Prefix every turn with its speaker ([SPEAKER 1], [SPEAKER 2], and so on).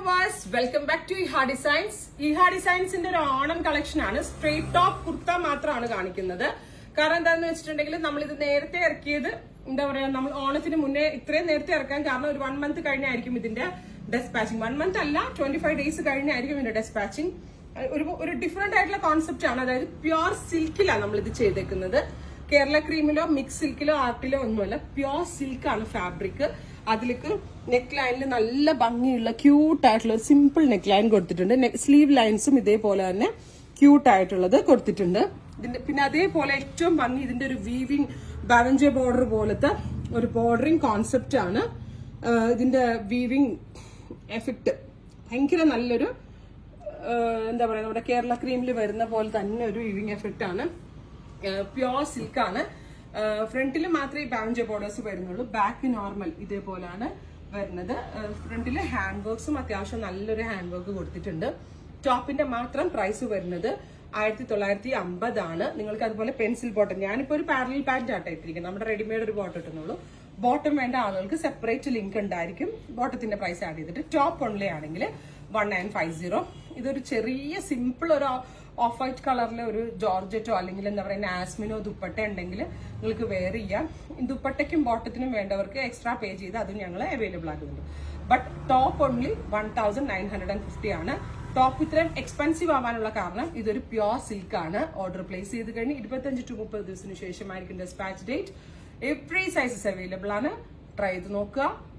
[SPEAKER 1] viewers welcome back to Eha designs Eha ഡിസൈൻസിന്റെ ഒരു Onam collection ആണ് സ്ട്രേറ്റ് ടോപ്പ് കുർത്ത മാത്രമാണ് കാണിക്കുന്നത് കാരണം എന്താണെന്ന് വെച്ചിട്ടുണ്ടെങ്കിൽ നമ്മൾ ഇത് നേരത്തെ ഇറക്കിയത് എന്താ പറയാ നമ്മൾ ഓണത്തിന് മുന്നേ ഇത്രയും നേരത്തെ ഇറക്കാൻ കാരണം ഒരു വൺ മന്ത് കഴിഞ്ഞായിരിക്കും ഇതിന്റെ ഡെസ്പാച്ചിങ് വൺ മന്ത് അല്ല ട്വന്റി ഫൈവ് ഡേയ്സ് കഴിഞ്ഞായിരിക്കും ഇതിന്റെ ഡെസ്പാച്ചിങ് ഒരു ഒരു ഡിഫറെന്റ് ആയിട്ടുള്ള കോൺസെപ്റ്റ് ആണ് അതായത് പ്യുവർ സിൽക്കിലാണ് നമ്മൾ ഇത് ചെയ്തേക്കുന്നത് കേരള ക്രീമിലോ മിക്സ് സിൽക്കിലോ ആർട്ടിലോ ഒന്നുമല്ല പ്യുവർ സിൽക്കാണ് ഫാബ്രിക് അതിലേക്ക് നെക്ക് ലൈനിൽ നല്ല ഭംഗിയുള്ള ക്യൂട്ട് ആയിട്ടുള്ള ഒരു സിമ്പിൾ നെക്ക് ലൈൻ കൊടുത്തിട്ടുണ്ട് സ്ലീവ് ലൈൻസും ഇതേപോലെ തന്നെ ക്യൂട്ട് ആയിട്ടുള്ളത് കൊടുത്തിട്ടുണ്ട് ഇതിന്റെ പിന്നെ അതേപോലെ ഏറ്റവും ഭംഗി ഇതിന്റെ ഒരു വീവിങ് ബാവഞ്ചെ ബോർഡർ പോലത്തെ ഒരു ബോർഡറിങ് കോൺസെപ്റ്റ് ആണ് ആഹ് ഇതിന്റെ വീവിങ് എഫക്റ്റ് ഭയങ്കര നല്ലൊരു ആഹ് എന്താ പറയാ നമ്മുടെ കേരള ക്രീമിൽ വരുന്ന പോലെ തന്നെ ഒരു വീവിങ് എഫക്റ്റ് ആണ് പ്യോർ സിൽക്ക് ആണ് ഫ്രണ്ടിൽ മാത്രമേ ബാവഞ്ചെ ബോർഡേഴ്സ് വരുന്നുള്ളൂ ബാക്ക് നോർമൽ ഇതേപോലെയാണ് വരുന്നത് ഫ്രണ്ടിൽ ഹാൻഡ് വർക്ക്സും അത്യാവശ്യം നല്ലൊരു ഹാൻഡ് വർക്ക് കൊടുത്തിട്ടുണ്ട് ടോപ്പിന്റെ മാത്രം പ്രൈസ് വരുന്നത് ആയിരത്തി തൊള്ളായിരത്തി അമ്പതാണ് നിങ്ങൾക്ക് അതുപോലെ പെൻസിൽ ബോട്ടം ഞാനിപ്പോ ഒരു പാരലൽ പാന്റ് ആട്ടെ ഇട്ടിരിക്കുന്നത് നമ്മുടെ റെഡിമെയ്ഡ് ഒരു ബോട്ടം ഇട്ടുന്നുള്ളൂ ബോട്ടം വേണ്ട ആളുകൾക്ക് സെപ്പറേറ്റ് ലിങ്ക് ഉണ്ടായിരിക്കും ബോട്ടത്തിന്റെ പ്രൈസ് ആഡ് ചെയ്തിട്ട് ടോപ്പ് ഓൺലി ആണെങ്കിൽ വൺ നയൻ ഫൈവ് സീറോ ഇതൊരു ചെറിയ സിമ്പിൾ ഒരു ഓഫ് വൈറ്റ് കളറിലെ ഒരു ജോർജറ്റോ അല്ലെങ്കിൽ എന്താ പറയുക ആസ്മിനോ ദുപ്പട്ട ഉണ്ടെങ്കിൽ നിങ്ങൾക്ക് വെയർ ചെയ്യാം ദുപ്പട്ടയ്ക്കും ബോട്ടത്തിനും വേണ്ടവർക്ക് എക്സ്ട്രാ പേ ചെയ്ത് അതും ഞങ്ങൾ അവൈലബിൾ ആക്കുന്നുണ്ട് but top only one thousand nine hundred and fifty ആണ് ടോപ്പ് ഇത്രയും എക്സ്പെൻസീവ് ആവാനുള്ള കാരണം ഇതൊരു പ്യോർ സിൽക്ക് ആണ് ഓർഡർ പ്ലേസ് ചെയ്ത് കഴിഞ്ഞ് ഇരുപത്തഞ്ച് ടു മുപ്പത് ദിവസത്തിന് ശേഷമായിരിക്കും dispatch date every sizes available ആണ് ട്രൈ ചെയ്ത് നോക്കുക